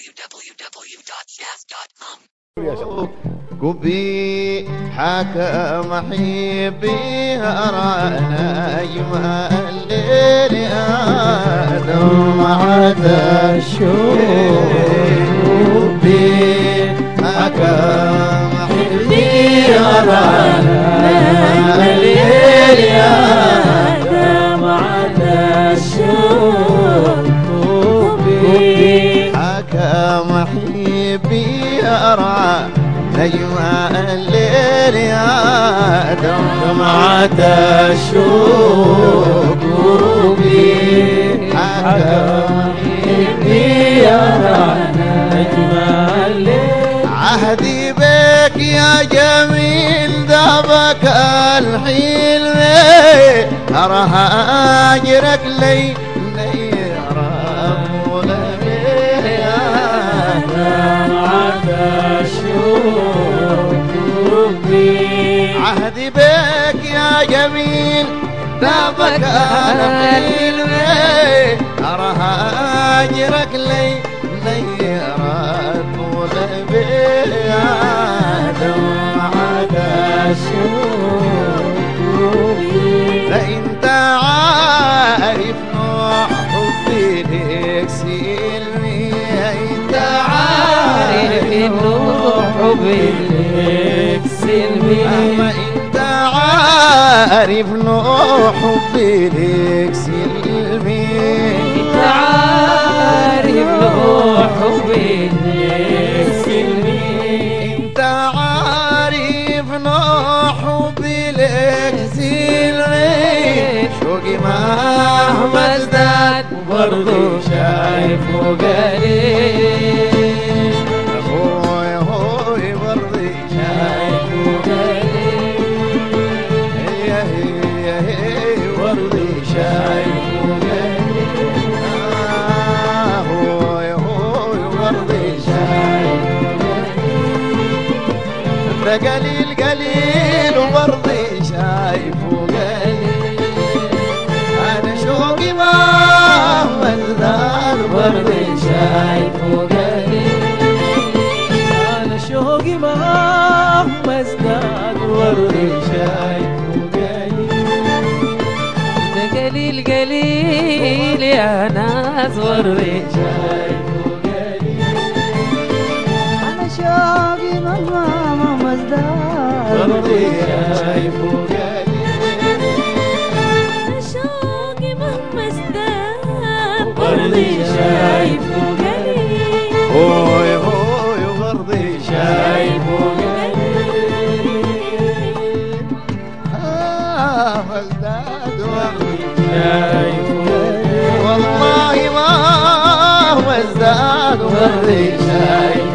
www.jazz.com. قبي حكى محبي أرانا يما الليل آدم عدا قبي حكى محبي أرانا الليل آدم عدا قبي حكى محبي أرى نجم الليل يا دمعة الشوق قلوبي حكى محبي أرى نجم الليل عهدي بك يا جميل ذابك الحلم أرها أجرك لي لي رب عهدي بك يا جميل دابك انا حلمي اراها اجرك لي نيرات ولبي يا دمعة لا انت عارف نوع حبي لك سلمي انت عارف انه حبي لك سلمي أما انت عارف نوع حبي لك سلمي انت عارف له حبي لك سلمي انت عارف نوع حبي لك سلمي شوقي مهما ازداد برضو شايف وقريب هوي هوي برضي شايف وقريب هي هي هي برضي شايف آه، هوي هوي برضي شايف ده قليل قليل وبرضي شايف وقليل انا شوقي مهما ازداد برضي شايف وقريب انا شوقي مهما ازداد برضي وردي شايف وقليل ده قليل قليل يا ناس وردي شايف وقليل أنا شوقي مهما مهما ازداد برضي شايف وقليل شوقي مهما ازداد برضي شايف هوي هوي وبرضي شايف آه ازداد وبرضي شايف والله ما هو ازداد وبرضي شايف